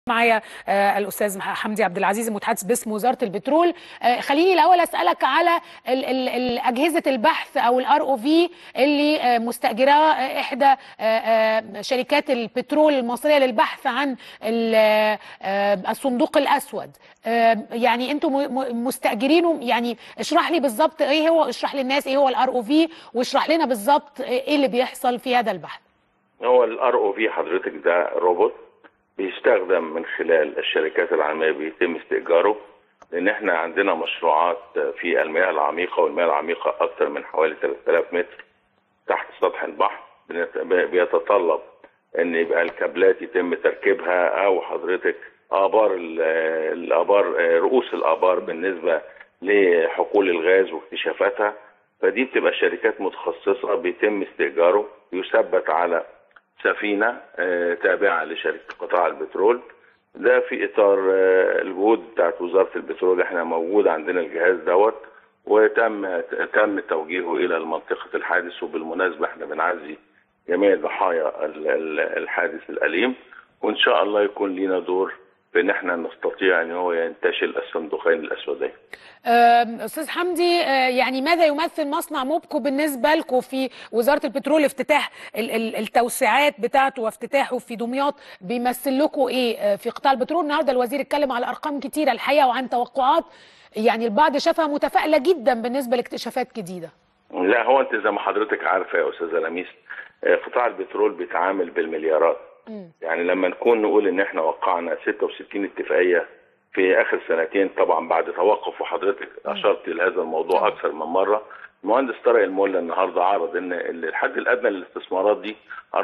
معايا آه، الاستاذ حمدي عبد العزيز المتحدث باسم وزاره البترول آه، خليني الاول اسالك على ال- ال- ال- اجهزه البحث او الار او في اللي آه، مستاجراه آه، احدى آه، آه، شركات البترول المصريه للبحث عن ال- آه، الصندوق الاسود آه، يعني انتم م- م- مستاجرينه يعني اشرح لي بالظبط ايه هو اشرح للناس ايه هو الار او في واشرح لنا بالظبط ايه اللي بيحصل في هذا البحث هو الار او في حضرتك ده روبوت بيستخدم من خلال الشركات العالميه بيتم استئجاره لان احنا عندنا مشروعات في المياه العميقه والمياه العميقه اكثر من حوالي 3000 متر تحت سطح البحر بنت- بيتطلب ان يبقى الكابلات يتم تركيبها او حضرتك ابار ال- الابار رؤوس الابار بالنسبه لحقول الغاز واكتشافاتها فدي بتبقى شركات متخصصه بيتم استئجاره يثبت على سفينه آه، تابعه لشركه قطاع البترول ده في اطار آه، الجهود بتاعت وزاره البترول احنا موجود عندنا الجهاز دوت وتم تم توجيهه الى منطقه الحادث وبالمناسبه احنا بنعزي جميع ضحايا ال- ال- الحادث الاليم وان شاء الله يكون لينا دور في ان احنا نستطيع ان هو ينتشل الصندوقين الاسودين. أم، استاذ حمدي أه، يعني ماذا يمثل مصنع موبكو بالنسبه لكم في وزاره البترول افتتاح ال- ال- التوسعات بتاعته وافتتاحه في دمياط بيمثل لكم ايه أه، في قطاع البترول النهارده الوزير اتكلم على ارقام كتيره الحقيقه وعن توقعات يعني البعض شافها متفائله جدا بالنسبه لاكتشافات جديده لا هو انت زي ما حضرتك عارفه يا استاذه لميس آه، قطاع البترول بيتعامل بالمليارات مم. يعني لما نكون نقول ان احنا وقعنا 66 اتفاقيه في اخر سنتين طبعا بعد توقف وحضرتك اشرت لهذا الموضوع اكثر من مره المهندس طارق المولى النهارده عرض ان الحد الادنى للاستثمارات دي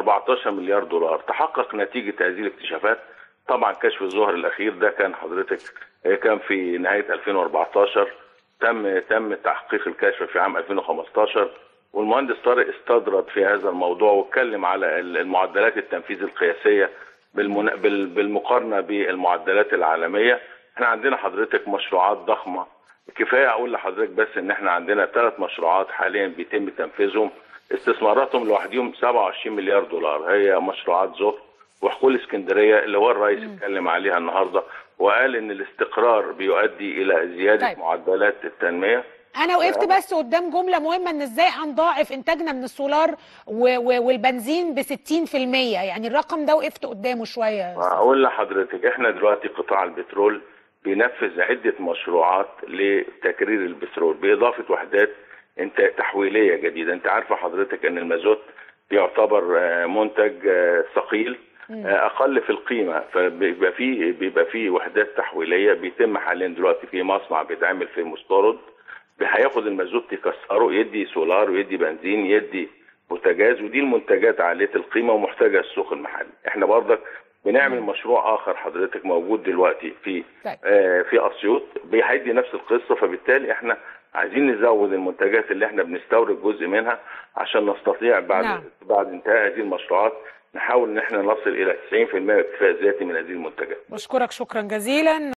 14 مليار دولار تحقق نتيجه هذه الاكتشافات طبعا كشف الظهر الاخير ده كان حضرتك آه، كان في نهايه 2014 تم تم تحقيق الكشف في عام 2015 والمهندس طارق استدرد في هذا الموضوع واتكلم على ال- المعدلات التنفيذ القياسيه بالمن... بال... بالمقارنه بالمعدلات العالميه احنا عندنا حضرتك مشروعات ضخمه كفايه اقول لحضرتك بس ان احنا عندنا ثلاث مشروعات حاليا بيتم تنفيذهم استثماراتهم لوحدهم 27 مليار دولار هي مشروعات زهر وحقول اسكندريه اللي هو الرئيس اتكلم عليها النهارده وقال ان الاستقرار بيؤدي الى زياده طيب. معدلات التنميه انا وقفت بس قدام جمله مهمه ان ازاي هنضاعف انتاجنا من السولار و و والبنزين ب 60% يعني الرقم ده وقفت قدامه شويه يا أستاذ. اقول لحضرتك احنا دلوقتي قطاع البترول بينفذ عده مشروعات لتكرير البترول باضافه وحدات انت تحويليه جديده انت عارفه حضرتك ان المازوت بيعتبر آه، منتج آه، ثقيل آه، اقل في القيمه فبيبقى في بيبقى في وحدات تحويليه بيتم حاليا دلوقتي في مصنع بيتعمل في مستورد هياخد المازوت يكسره يدي سولار ويدي بنزين يدي بوتاجاز ودي المنتجات عاليه القيمه ومحتاجه السوق المحلي احنا برضك بنعمل مشروع اخر حضرتك موجود دلوقتي في طيب. آه في اسيوط هيدي نفس القصه فبالتالي احنا عايزين نزود المنتجات اللي احنا بنستورد جزء منها عشان نستطيع بعد نعم. بعد انتهاء هذه المشروعات نحاول ان احنا نصل الى 90% اكتفاء ذاتي من هذه المنتجات بشكرك شكرا جزيلا